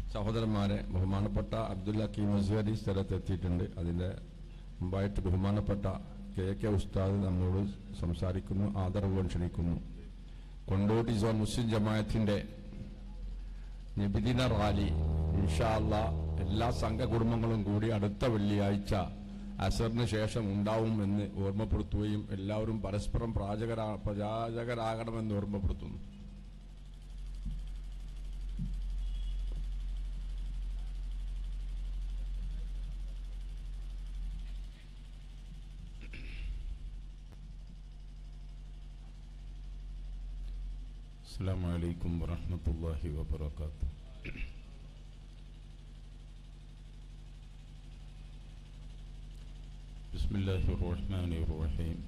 സഹോദരന്മാരെ ബഹുമാനപ്പെട്ട അബ്ദുല്ല കി മസ്വരി സ്ഥലത്തെത്തിയിട്ടുണ്ട് അതിൻ്റെ മുമ്പായിട്ട് ബഹുമാനപ്പെട്ട കെ കെ ഉസ്താദ് നമ്മോട് സംസാരിക്കുന്നു ആദരവ് ക്ഷണിക്കുന്നു കൊണ്ടോട്ടി സോൺ മുസ്ലിം ജമാഅത്തിന്റെ നിബിദിന റാലി ഇൻഷാല്ല എല്ലാ സംഘകുടുംബങ്ങളും കൂടി അടുത്ത വെള്ളിയാഴ്ച അസറിന് ശേഷം ഉണ്ടാവും എന്ന് ഓർമ്മപ്പെടുത്തുകയും എല്ലാവരും പരസ്പരം പ്രാചകരാ പ്രചാരകരാകണമെന്ന് ഓർമ്മപ്പെടുത്തുന്നു السلام عليكم ورحمة الله وبركاته بسم الله الرحمن الرحيم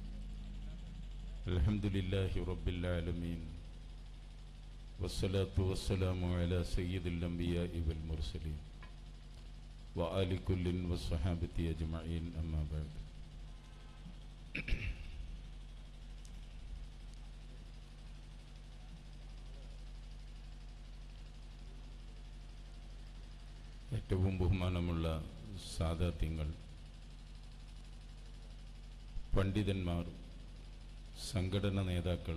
الحمد لله رب العالمين والصلاة والسلام على سيد الأنبياء والمرسلين وآل كل والصحابة أجمعين أما بعد ഏറ്റവും ബഹുമാനമുള്ള സാദാത്യങ്ങൾ പണ്ഡിതന്മാർ സംഘടന നേതാക്കൾ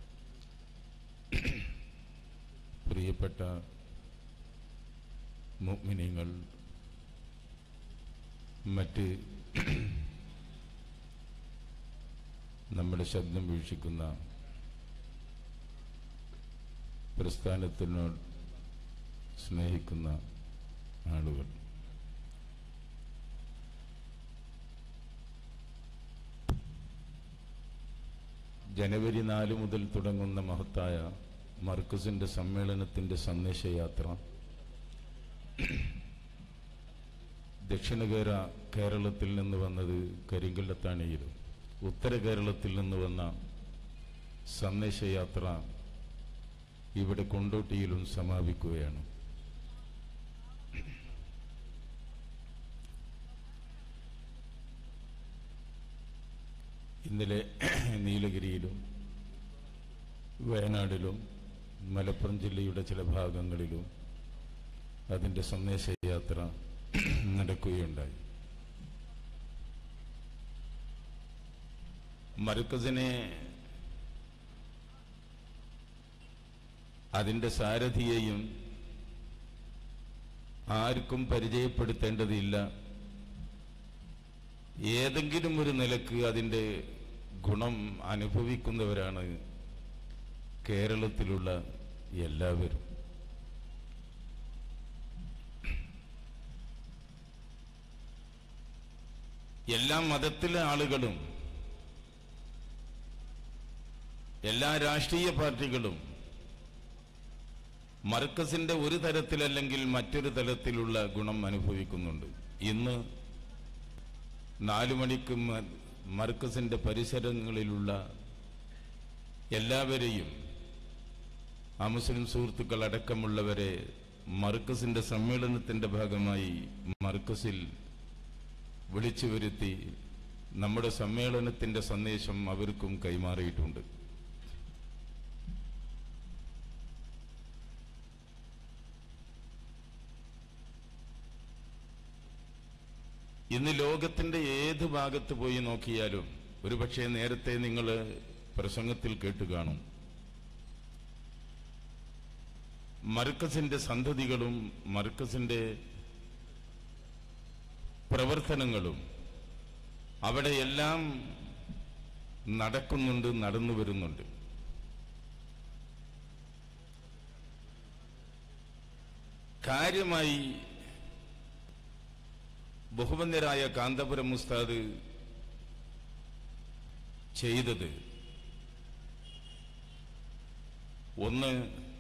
പ്രിയപ്പെട്ട മുഗ്മിനിങ്ങൾ മറ്റ് നമ്മുടെ ശബ്ദം വീക്ഷിക്കുന്ന പ്രസ്ഥാനത്തിനോട് സ്നേഹിക്കുന്ന ആളുകൾ ജനുവരി നാല് മുതൽ തുടങ്ങുന്ന മഹത്തായ മർക്കസിന്റെ സമ്മേളനത്തിന്റെ സന്ദേശയാത്ര ദക്ഷിണ കേര കേരളത്തിൽ നിന്ന് വന്നത് കരിങ്കല്ലത്താണിയിലും ഉത്തര കേരളത്തിൽ നിന്ന് വന്ന സന്ദേശയാത്ര ഇവിടെ കൊണ്ടോട്ടിയിലും സമാപിക്കുകയാണ് ഇന്നലെ നീലഗിരിയിലും വയനാടിലും മലപ്പുറം ജില്ലയുടെ ചില ഭാഗങ്ങളിലും അതിൻ്റെ സന്ദേശയാത്ര നടക്കുകയുണ്ടായി മർക്കസിനെ അതിൻ്റെ സാരഥിയെയും ആർക്കും പരിചയപ്പെടുത്തേണ്ടതില്ല ഏതെങ്കിലും ഒരു നിലക്ക് അതിൻ്റെ ഗുണം അനുഭവിക്കുന്നവരാണ് കേരളത്തിലുള്ള എല്ലാവരും എല്ലാ മതത്തിലെ ആളുകളും എല്ലാ രാഷ്ട്രീയ പാർട്ടികളും മർക്കസിന്റെ ഒരു തരത്തിലല്ലെങ്കിൽ മറ്റൊരു തരത്തിലുള്ള ഗുണം അനുഭവിക്കുന്നുണ്ട് ഇന്ന് നാലു മണിക്ക് മ- മർക്കസിന്റെ പരിസരങ്ങളിലുള്ള എല്ലാവരെയും ആ മുസ്ലിം സുഹൃത്തുക്കൾ അടക്കമുള്ളവരെ മർക്കസിന്റെ സമ്മേളനത്തിന്റെ ഭാഗമായി മർക്കസിൽ വിളിച്ചു വരുത്തി നമ്മുടെ സമ്മേളനത്തിന്റെ സന്ദേശം അവർക്കും കൈമാറിയിട്ടുണ്ട് ഇന്ന് ലോകത്തിന്റെ ഏത് ഭാഗത്ത് പോയി നോക്കിയാലും ഒരുപക്ഷെ നേരത്തെ നിങ്ങൾ പ്രസംഗത്തിൽ കേട്ടു കാണും മർക്കസിന്റെ സന്തതികളും മർക്കസിന്റെ പ്രവർത്തനങ്ങളും അവിടെയെല്ലാം നടക്കുന്നുണ്ട് നടന്നു വരുന്നുണ്ട് കാര്യമായി ബഹുവന്യരായ കാന്തപുരം ഉസ്താദ് ചെയ്തത് ഒന്ന്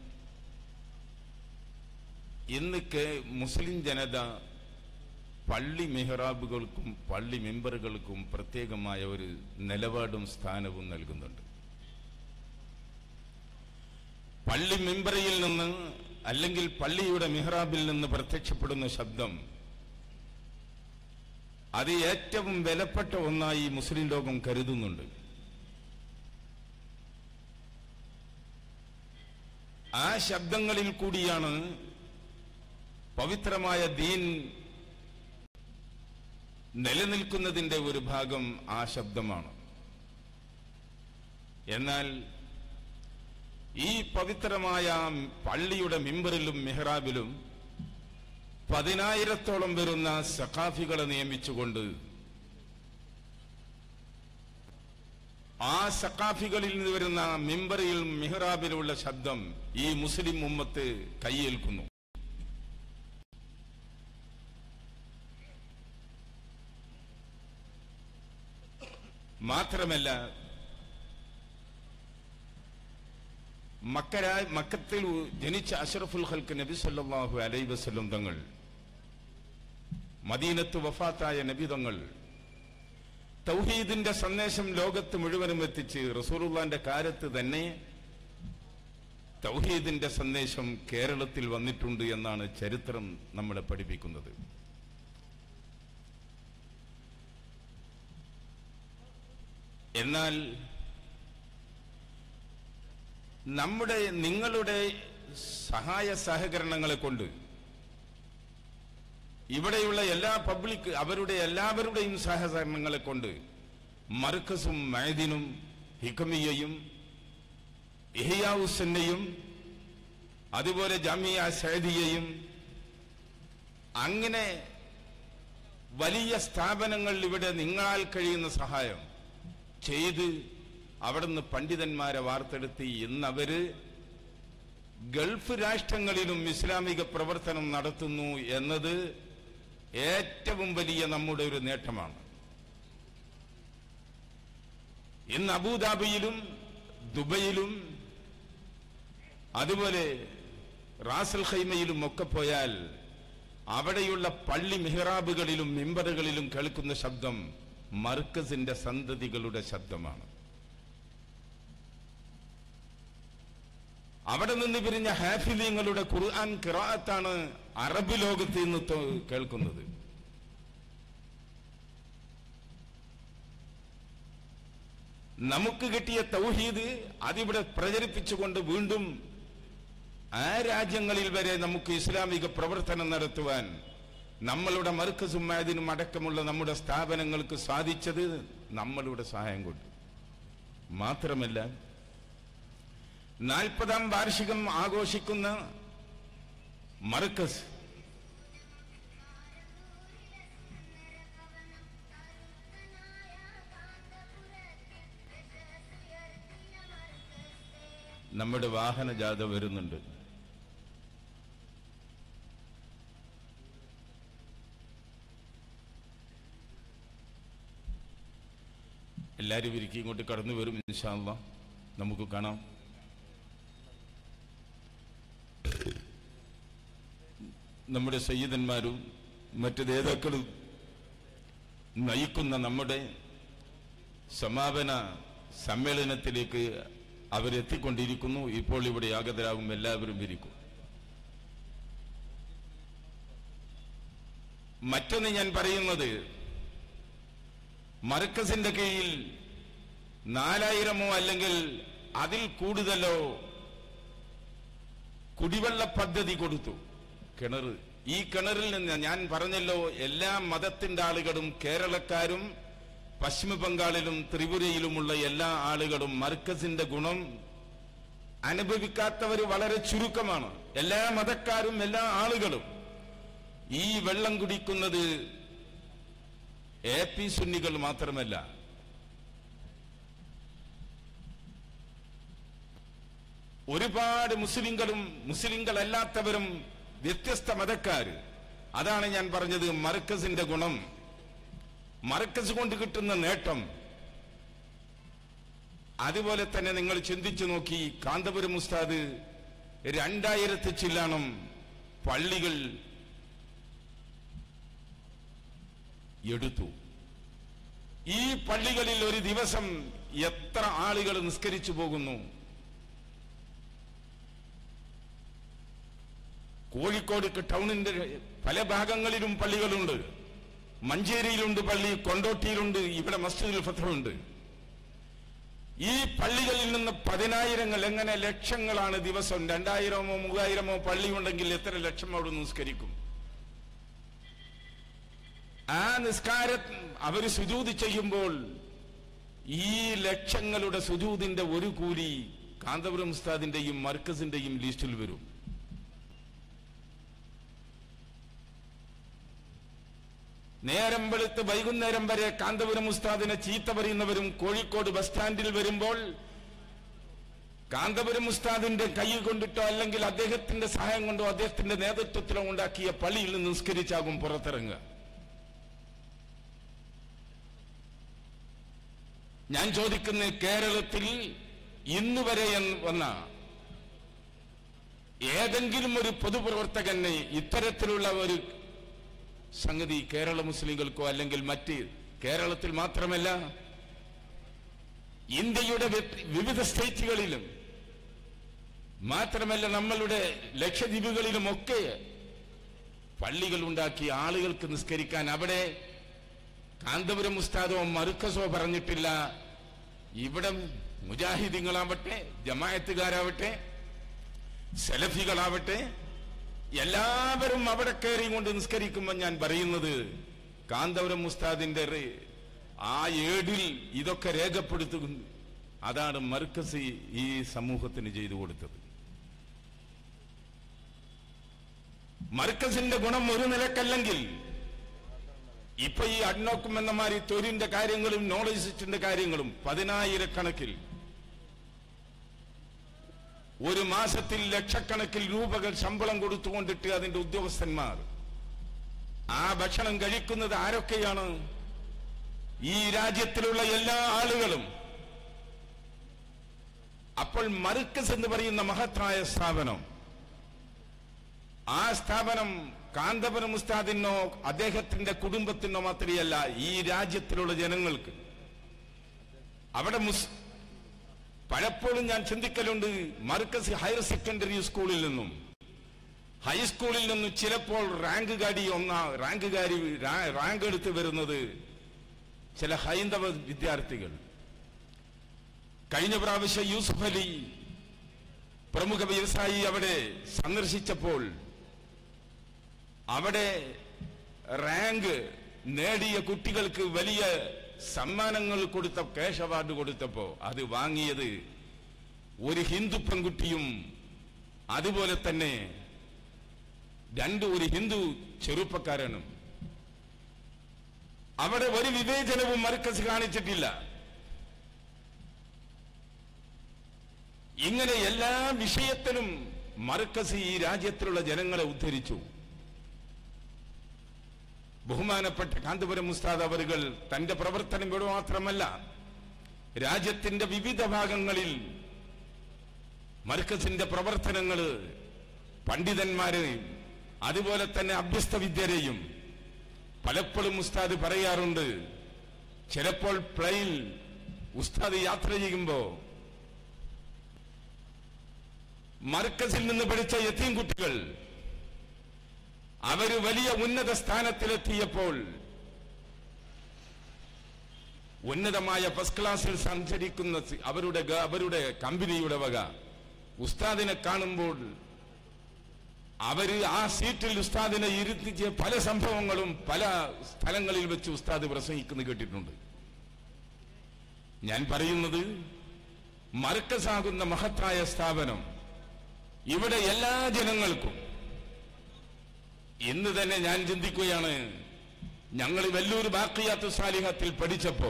ഇന്ന് കേ- മുസ്ലിം ജനത പള്ളി മെഹ്റാബുകൾക്കും പള്ളി മെമ്പറുകൾക്കും പ്രത്യേകമായ ഒരു നിലപാടും സ്ഥാനവും നൽകുന്നുണ്ട് പള്ളി മെമ്പറയിൽ നിന്ന് അല്ലെങ്കിൽ പള്ളിയുടെ മിഹ്റാബിൽ നിന്ന് പ്രത്യക്ഷപ്പെടുന്ന ശബ്ദം അത് ഏറ്റവും വിലപ്പെട്ട ഒന്നായി മുസ്ലിം ലോകം കരുതുന്നുണ്ട് ആ ശബ്ദങ്ങളിൽ കൂടിയാണ് പവിത്രമായ ദീൻ നിലനിൽക്കുന്നതിന്റെ ഒരു ഭാഗം ആ ശബ്ദമാണ് എന്നാൽ ഈ പവിത്രമായ പള്ളിയുടെ മിമ്പറിലും മെഹ്റാബിലും പതിനായിരത്തോളം വരുന്ന സഖാഫികളെ നിയമിച്ചുകൊണ്ട് ആ സഖാഫികളിൽ നിന്ന് വരുന്ന മിമ്പറിൽ മിഹ്റാബിലുള്ള ശബ്ദം ഈ മുസ്ലിം ഉമ്മത്ത് കൈയേൽക്കുന്നു മാത്രമല്ല മക്കരാ മക്കത്തിൽ ജനിച്ച അഷറഫുൽ ഹൽക്ക് നബി സല്ലല്ലാഹു അലൈ വസല്ലം തങ്ങൾ മദീനത്ത് വഫാത്തായ നബി തങ്ങൾ തൗഹീദിന്റെ സന്ദേശം ലോകത്ത് മുഴുവനും എത്തിച്ച് റസൂലുള്ളാന്റെ കാലത്ത് തന്നെ തൗഹീദിന്റെ സന്ദേശം കേരളത്തിൽ വന്നിട്ടുണ്ട് എന്നാണ് ചരിത്രം നമ്മളെ പഠിപ്പിക്കുന്നത് എന്നാൽ നമ്മുടെ നിങ്ങളുടെ സഹായ സഹകരണങ്ങളെ കൊണ്ട് ഇവിടെയുള്ള എല്ലാ പബ്ലിക് അവരുടെ എല്ലാവരുടെയും സഹകരണങ്ങളെ കൊണ്ട് മർക്കസും മൈദിനും ഹിക്കമിയയും ഇഹിയാവുസന്നയും അതുപോലെ ജാമിയ സൈദിയയും അങ്ങനെ വലിയ സ്ഥാപനങ്ങളിൽ ഇവിടെ നിങ്ങളാൽ കഴിയുന്ന സഹായം ചെയ്ത് അവിടുന്ന് പണ്ഡിതന്മാരെ വാർത്തെടുത്ത് ഇന്നവര് ഗൾഫ് രാഷ്ട്രങ്ങളിലും ഇസ്ലാമിക പ്രവർത്തനം നടത്തുന്നു എന്നത് ഏറ്റവും വലിയ നമ്മുടെ ഒരു നേട്ടമാണ് ഇന്ന് അബുദാബിയിലും ദുബൈയിലും അതുപോലെ റാസൽ ഖൈമയിലും ഒക്കെ പോയാൽ അവിടെയുള്ള പള്ളി മിഹ്റാബുകളിലും മിമ്പറുകളിലും കേൾക്കുന്ന ശബ്ദം മർക്കസിന്റെ സന്തതികളുടെ ശബ്ദമാണ് അവിടെ നിന്ന് പിരിഞ്ഞ ഹാഫിലിങ്ങളുടെ ഖുർആൻ കിറാത്താണ് അറബ് ലോകത്ത് നിന്ന് തോ- കേൾക്കുന്നത് നമുക്ക് കിട്ടിയ തൗഹീദ് അതിവിടെ പ്രചരിപ്പിച്ചുകൊണ്ട് വീണ്ടും ആ രാജ്യങ്ങളിൽ വരെ നമുക്ക് ഇസ്ലാമിക പ്രവർത്തനം നടത്തുവാൻ നമ്മളുടെ മർക്കസും അതിനും അടക്കമുള്ള നമ്മുടെ സ്ഥാപനങ്ങൾക്ക് സാധിച്ചത് നമ്മളുടെ സഹായം കൊണ്ട് മാത്രമല്ല നാൽപ്പതാം വാർഷികം ആഘോഷിക്കുന്ന മർക്കസ് നമ്മുടെ വാഹന ജാഥ വരുന്നുണ്ട് എല്ലാവരും ഇരിക്കും ഇങ്ങോട്ട് കടന്നു വരും ഇൻഷാല്ല നമുക്ക് കാണാം നമ്മുടെ സയ്യിദന്മാരും മറ്റ് നേതാക്കളും നയിക്കുന്ന നമ്മുടെ സമാപന സമ്മേളനത്തിലേക്ക് അവരെത്തിക്കൊണ്ടിരിക്കുന്നു ഇപ്പോൾ ഇവിടെ ആഗതരാകും എല്ലാവരും ഇരിക്കും മറ്റൊന്ന് ഞാൻ പറയുന്നത് മർക്കസിന്റെ കീഴിൽ നാലായിരമോ അല്ലെങ്കിൽ അതിൽ കൂടുതലോ കുടിവെള്ള പദ്ധതി കൊടുത്തു കിണർ ഈ കിണറിൽ നിന്ന് ഞാൻ പറഞ്ഞല്ലോ എല്ലാ മതത്തിന്റെ ആളുകളും കേരളക്കാരും പശ്ചിമ ബംഗാളിലും ത്രിപുരയിലുമുള്ള എല്ലാ ആളുകളും മർക്കസിന്റെ ഗുണം അനുഭവിക്കാത്തവർ വളരെ ചുരുക്കമാണ് എല്ലാ മതക്കാരും എല്ലാ ആളുകളും ഈ വെള്ളം കുടിക്കുന്നത് എ പി സുന്നികൾ മാത്രമല്ല ഒരുപാട് മുസ്ലിങ്ങളും മുസ്ലിങ്ങളല്ലാത്തവരും വ്യത്യസ്ത മതക്കാര് അതാണ് ഞാൻ പറഞ്ഞത് മർക്കസിന്റെ ഗുണം മർക്കസ് കൊണ്ട് കിട്ടുന്ന നേട്ടം അതുപോലെ തന്നെ നിങ്ങൾ ചിന്തിച്ചു നോക്കി കാന്തപുരം ഉസ്താദ് രണ്ടായിരത്തി ചില്ലാണം പള്ളികൾ എടുത്തു ഈ പള്ളികളിൽ ഒരു ദിവസം എത്ര ആളുകൾ നിസ്കരിച്ചു പോകുന്നു കോഴിക്കോട് ടൗണിന്റെ പല ഭാഗങ്ങളിലും പള്ളികളുണ്ട് മഞ്ചേരിയിലുണ്ട് പള്ളി കൊണ്ടോട്ടിയിലുണ്ട് ഇവിടെ മസ്ജിദുൽ ഫത്തറുണ്ട് ഈ പള്ളികളിൽ നിന്ന് പതിനായിരങ്ങൾ എങ്ങനെ ലക്ഷങ്ങളാണ് ദിവസം രണ്ടായിരമോ മൂവായിരമോ പള്ളി ഉണ്ടെങ്കിൽ എത്ര ലക്ഷം അവിടെ നിസ്കരിക്കും ആ നിസ്കാര അവര് സുജൂതി ചെയ്യുമ്പോൾ ഈ ലക്ഷങ്ങളുടെ സുജൂതിന്റെ ഒരു കൂലി കാന്തപുരം ഉസ്താദിന്റെയും മർക്കസിന്റെയും ലിസ്റ്റിൽ വരും നേരം വെളുത്ത് വൈകുന്നേരം വരെ കാന്തപുരം ഉസ്താദിനെ ചീത്ത പറയുന്നവരും കോഴിക്കോട് ബസ് സ്റ്റാൻഡിൽ വരുമ്പോൾ കാന്തപുരം ഉസ്താദിന്റെ കൈ കൊണ്ടിട്ടോ അല്ലെങ്കിൽ അദ്ദേഹത്തിന്റെ സഹായം കൊണ്ടോ അദ്ദേഹത്തിന്റെ നേതൃത്വത്തിലോ ഉണ്ടാക്കിയ പള്ളിയിൽ നിന്ന് നിസ്കരിച്ചാകും പുറത്തിറങ്ങുക ഞാൻ ചോദിക്കുന്ന കേരളത്തിൽ ഇന്ന് വരെ എന്ന് വന്ന ഏതെങ്കിലും ഒരു പൊതുപ്രവർത്തകന് ഇത്തരത്തിലുള്ള ഒരു സംഗതി കേരള മുസ്ലിങ്ങൾക്കോ അല്ലെങ്കിൽ മറ്റ് കേരളത്തിൽ മാത്രമല്ല ഇന്ത്യയുടെ വ്യ- വിവിധ സ്റ്റേറ്റുകളിലും മാത്രമല്ല നമ്മളുടെ ലക്ഷദ്വീപുകളിലുമൊക്കെ പള്ളികൾ ഉണ്ടാക്കി ആളുകൾക്ക് നിസ്കരിക്കാൻ അവിടെ കാന്തപുരം ഉസ്താദോ മറുക്കസോ പറഞ്ഞിട്ടില്ല ഇവിടെ മുജാഹിദീങ്ങളാവട്ടെ ജമായത്തുകാരാവട്ടെ സെലഫികളാവട്ടെ എല്ലാവരും അവിടെ കയറി കൊണ്ട് നിസ്കരിക്കുമ്പോൾ ഞാൻ പറയുന്നത് കാന്തപുരം ഉസ്താദിന്റെ റെ- ആ ഏടിൽ ഇതൊക്കെ രേഖപ്പെടുത്തുന്നു അതാണ് മർക്കസ് ഈ സമൂഹത്തിന് ചെയ്തു കൊടുത്തത് മർക്കസിന്റെ ഗുണം ഒരു നിലക്കല്ലെങ്കിൽ ഇപ്പൊ ഈ അഡ്നോക്കും എന്ന മാതിരി തൊഴിലിന്റെ കാര്യങ്ങളും നോളജ് സിസ്റ്റിന്റെ കാര്യങ്ങളും പതിനായിരക്കണക്കിൽ ഒരു മാസത്തിൽ ലക്ഷക്കണക്കിൽ രൂപകൾ ശമ്പളം കൊടുത്തുകൊണ്ടിട്ട് അതിന്റെ ഉദ്യോഗസ്ഥന്മാർ ആ ഭക്ഷണം കഴിക്കുന്നത് ആരൊക്കെയാണ് ഈ രാജ്യത്തിലുള്ള എല്ലാ ആളുകളും അപ്പോൾ മറുക്കസ് എന്ന് പറയുന്ന മഹത്തായ സ്ഥാപനം ആ സ്ഥാപനം കാന്തപുരം ഉസ്താദിനോ അദ്ദേഹത്തിന്റെ കുടുംബത്തിനോ മാത്രമല്ല ഈ രാജ്യത്തിലുള്ള ജനങ്ങൾക്ക് അവിടെ മുസ് പലപ്പോഴും ഞാൻ ചിന്തിക്കലുണ്ട് മർക്കസ് ഹയർ സെക്കൻഡറി സ്കൂളിൽ നിന്നും ഹൈസ്കൂളിൽ നിന്നും ചിലപ്പോൾ റാങ്കുകാരി ഒന്നാ റാങ്കുകാരി റാ- റാങ്ക് എടുത്ത് വരുന്നത് ചില ഹൈന്ദവ വിദ്യാർത്ഥികൾ കഴിഞ്ഞ പ്രാവശ്യം യൂസുഫ് അലി പ്രമുഖ വ്യവസായി അവിടെ സന്ദർശിച്ചപ്പോൾ അവിടെ റാങ്ക് നേടിയ കുട്ടികൾക്ക് വലിയ സമ്മാനങ്ങൾ കൊടുത്ത ക്യാഷ് അവാർഡ് കൊടുത്തപ്പോ അത് വാങ്ങിയത് ഒരു ഹിന്ദു പെൺകുട്ടിയും അതുപോലെ തന്നെ രണ്ട് ഒരു ഹിന്ദു ചെറുപ്പക്കാരനും അവിടെ ഒരു വിവേചനവും മർക്കസ് കാണിച്ചിട്ടില്ല ഇങ്ങനെ എല്ലാ വിഷയത്തിലും മർക്കസ് ഈ രാജ്യത്തിലുള്ള ജനങ്ങളെ ഉദ്ധരിച്ചു ബഹുമാനപ്പെട്ട കാന്തപുരം മുസ്താദ് അവറുകൾ തന്റെ പ്രവർത്തനം ഇവിടെ മാത്രമല്ല രാജ്യത്തിന്റെ വിവിധ ഭാഗങ്ങളിൽ മർക്കസിന്റെ പ്രവർത്തനങ്ങൾ പണ്ഡിതന്മാരെയും അതുപോലെ തന്നെ അഭ്യസ്ത വിദ്യരെയും പലപ്പോഴും ഉസ്താദ് പറയാറുണ്ട് ചിലപ്പോൾ പ്ലെയിൻ ഉസ്താദ് യാത്ര ചെയ്യുമ്പോ മർക്കസിൽ നിന്ന് പഠിച്ച യത്തീം കുട്ടികൾ അവര് വലിയ ഉന്നത സ്ഥാനത്തിലെത്തിയപ്പോൾ ഉന്നതമായ ഫസ്റ്റ് ക്ലാസ്സിൽ സഞ്ചരിക്കുന്ന സി- അവരുടെ ഗ- അവരുടെ കമ്പനിയുടെ വക ഉസ്താദിനെ കാണുമ്പോൾ അവര് ആ സീറ്റിൽ ഉസ്താദിനെ ഇരുത്തിച്ച പല സംഭവങ്ങളും പല സ്ഥലങ്ങളിൽ വെച്ച് ഉസ്താദ് പ്രസംഗിക്കുന്നത് കേട്ടിട്ടുണ്ട് ഞാൻ പറയുന്നത് മർക്കസാകുന്ന മഹത്തായ സ്ഥാപനം ഇവിടെ എല്ലാ ജനങ്ങൾക്കും ഇന്ന് തന്നെ ഞാൻ ചിന്തിക്കുകയാണ് ഞങ്ങൾ വെല്ലൂർ ബാക്കിയാത്ത് സാലിഹത്തിൽ പഠിച്ചപ്പോ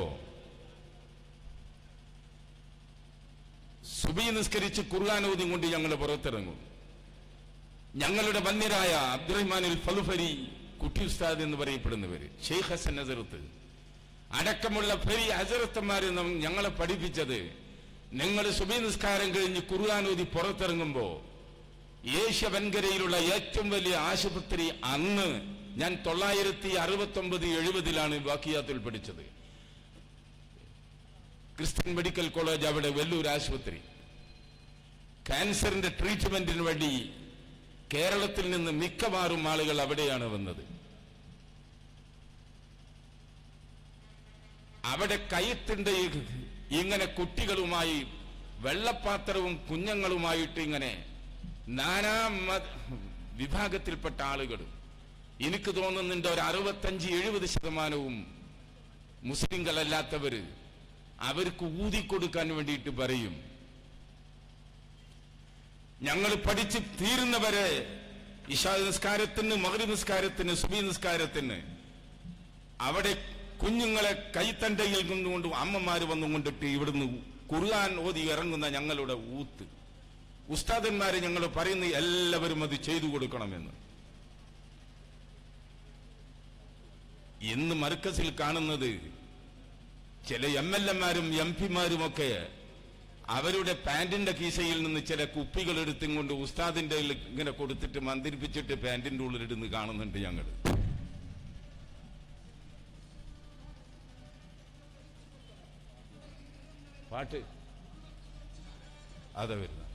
സുബി നിസ്കരിച്ച് ഖുർആാനോദി കൊണ്ട് ഞങ്ങൾ പുറത്തിറങ്ങും ഞങ്ങളുടെ വന്യരായ അബ്ദുറഹ്മാനിൽ ഫലുഫരി കുട്ടി ഉസ്താദ് എന്ന് പറയപ്പെടുന്നവര് ഷെയ്ഖ് ഹസൻ ഹസറത്ത് അടക്കമുള്ള ഫരി ഹസറത്തന്മാര് നം- ഞങ്ങളെ പഠിപ്പിച്ചത് നിങ്ങൾ സുബി നിസ്കാരം കഴിഞ്ഞ് ഖുർആാനോദി പുറത്തിറങ്ങുമ്പോ ഏഷ്യ വൻകരയിലുള്ള ഏറ്റവും വലിയ ആശുപത്രി അന്ന് ഞാൻ തൊള്ളായിരത്തി അറുപത്തി ഒമ്പത് എഴുപതിലാണ് വാക്കിയാത്തിൽ പഠിച്ചത് ക്രിസ്ത്യൻ മെഡിക്കൽ കോളേജ് അവിടെ വെല്ലൂർ ആശുപത്രി ക്യാൻസറിന്റെ ട്രീറ്റ്മെന്റിന് വേണ്ടി കേരളത്തിൽ നിന്ന് മിക്കവാറും ആളുകൾ അവിടെയാണ് വന്നത് അവിടെ കയ്യത്തിന്റെ ഈ- ഇങ്ങനെ കുട്ടികളുമായി വെള്ളപ്പാത്രവും കുഞ്ഞുങ്ങളുമായിട്ട് ഇങ്ങനെ നാനാ മത- വിഭാഗത്തിൽപ്പെട്ട ആളുകൾ എനിക്ക് തോന്നുന്നുണ്ട് ഒരു അറുപത്തഞ്ച് എഴുപത് ശതമാനവും മുസ്ലിങ്ങളല്ലാത്തവര് അവർക്ക് ഊതിക്കൊടുക്കാൻ വേണ്ടിയിട്ട് പറയും ഞങ്ങൾ പഠിച്ച് തീരുന്നവരെ ഇഷാ നിസ്കാരത്തിന് മകരി നിസ്കാരത്തിന് സുബി നിസ്കാരത്തിന് അവിടെ കുഞ്ഞുങ്ങളെ കൈത്തണ്ടയിൽ നിന്നുകൊണ്ട് അമ്മമാര് വന്നുകൊണ്ടിട്ട് ഇവിടുന്ന് ഖുർആൻ ഓതി ഇറങ്ങുന്ന ഞങ്ങളുടെ ഊത്ത് ഉസ്താദന്മാരെ ഞങ്ങൾ പറയുന്ന എല്ലാവരും അത് ചെയ്തു കൊടുക്കണമെന്ന് ഇന്ന് മർക്കസിൽ കാണുന്നത് ചില എം എൽ എമാരും എം പിമാരും ഒക്കെ അവരുടെ പാന്റിന്റെ കീശയിൽ നിന്ന് ചില കുപ്പികൾ എടുത്തും കൊണ്ട് ഉസ്താദിന്റെ കയ്യിൽ ഇങ്ങനെ കൊടുത്തിട്ട് മന്ദിരിപ്പിച്ചിട്ട് പാന്റിന്റെ ഉള്ളിലിടുന്ന് കാണുന്നുണ്ട് ഞങ്ങൾ പാട്ട് അതെ വരുന്ന